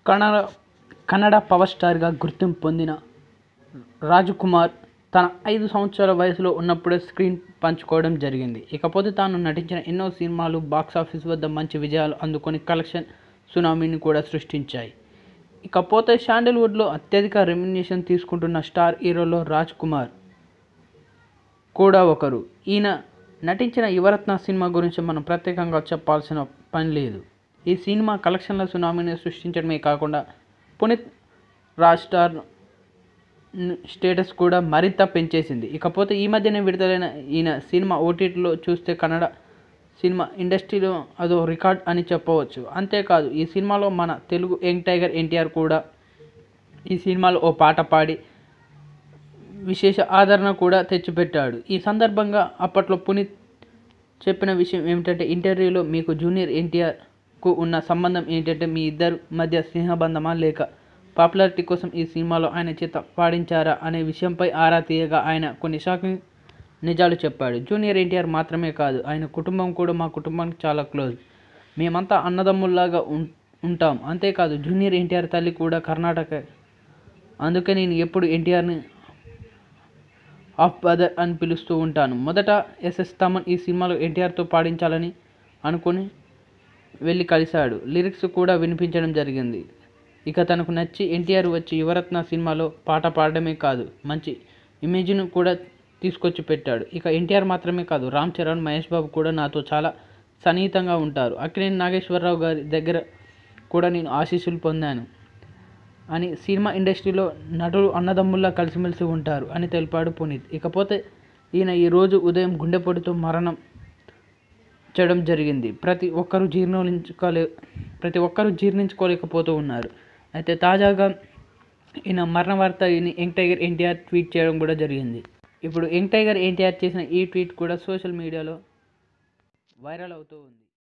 Kannada Kannada power స్టార్గా గుర్తింపు పొందిన రాజకుమార్ తన ఐదు సంవత్సరాల వయసులో ఉన్నప్పుడే స్క్రీన్ పంచుకోవడం జరిగింది ఇకపోతే తాను నటించిన ఎన్నో సినిమాలు బాక్సాఫీస్ వద్ద మంచి విజయాలు అందుకొని కలెక్షన్ సునామీని కూడా సృష్టించాయి ఇకపోతే శాండిల్వుడ్లో అత్యధిక రెమ్యునేషన్ తీసుకుంటున్న స్టార్ హీరోలో రాజ్ కుమార్ కూడా ఒకరు ఈయన నటించిన యువరత్న సినిమా గురించి మనం ప్రత్యేకంగా చెప్పాల్సిన పని లేదు ఈ సినిమా కలెక్షన్ల సునామీని సృష్టించడమే కాకుండా పునీత్ రాజ్ స్టార్ స్టేటస్ కూడా మరింత పెంచేసింది ఇకపోతే ఈ మధ్యనే విడుదలైన ఈయన సినిమా ఓటీటీలో చూస్తే కన్నడ సినిమా ఇండస్ట్రీలో అదో రికార్డ్ అని చెప్పవచ్చు అంతేకాదు ఈ సినిమాలో మన తెలుగు యంగ్ టైగర్ ఎన్టీఆర్ కూడా ఈ సినిమాలో ఓ పాట పాడి విశేష ఆదరణ కూడా తెచ్చిపెట్టాడు ఈ సందర్భంగా అప్పట్లో పునీత్ చెప్పిన విషయం ఏమిటంటే ఇంటర్వ్యూలో మీకు జూనియర్ ఎన్టీఆర్కు ఉన్న సంబంధం ఏంటంటే మీ ఇద్దరు మధ్య స్నేహబంధమా లేక పాపులారిటీ కోసం ఈ సినిమాలో ఆయన చేత పాడించారా అనే విషయంపై ఆరా తీయగా ఆయన కొన్ని షాకింగ్ నిజాలు చెప్పాడు జూనియర్ ఎన్టీఆర్ మాత్రమే కాదు ఆయన కుటుంబం కూడా మా కుటుంబానికి చాలా క్లోజ్ మేమంతా అన్నదమ్ముల్లాగా ఉం ఉంటాం అంతేకాదు జూనియర్ ఎన్టీఆర్ తల్లి కూడా కర్ణాటక అందుకే నేను ఎప్పుడు ఎన్టీఆర్ని ఆఫ్ బదర్ అని పిలుస్తూ ఉంటాను మొదట ఎస్ఎస్ తమన్ ఈ సినిమాలో ఎన్టీఆర్తో పాడించాలని అనుకుని వెళ్ళి కలిశాడు లిరిక్స్ కూడా వినిపించడం జరిగింది ఇక తనకు నచ్చి ఎన్టీఆర్ వచ్చి యువరత్న సినిమాలో పాట పాడడమే కాదు మంచి ఇమేజ్ను కూడా తీసుకొచ్చి పెట్టాడు ఇక ఎన్టీఆర్ మాత్రమే కాదు రామ్ చరణ్ మహేష్ బాబు కూడా నాతో చాలా సన్నిహితంగా ఉంటారు అక్కినేని నాగేశ్వరరావు గారి దగ్గర కూడా నేను ఆశీస్సులు పొందాను అని సినిమా ఇండస్ట్రీలో నటులు అన్నదమ్ముల్లా కలిసిమెలిసి ఉంటారు అని తెలిపాడు పునీత్ ఇకపోతే ఈయన ఈరోజు ఉదయం గుండెపోటుతో మరణం చేయడం జరిగింది ప్రతి ఒక్కరూ జీర్ణించుకోలే ప్రతి ఒక్కరూ జీర్ణించుకోలేకపోతూ ఉన్నారు అయితే తాజాగా ఈయన మరణ వార్త ఈయన యంగ్ టైగర్ ఎన్టీఆర్ ట్వీట్ చేయడం కూడా జరిగింది ఇప్పుడు యంగ్ టైగర్ ఎన్టీఆర్ చేసిన ఈ ట్వీట్ కూడా సోషల్ మీడియాలో వైరల్ అవుతూ ఉంది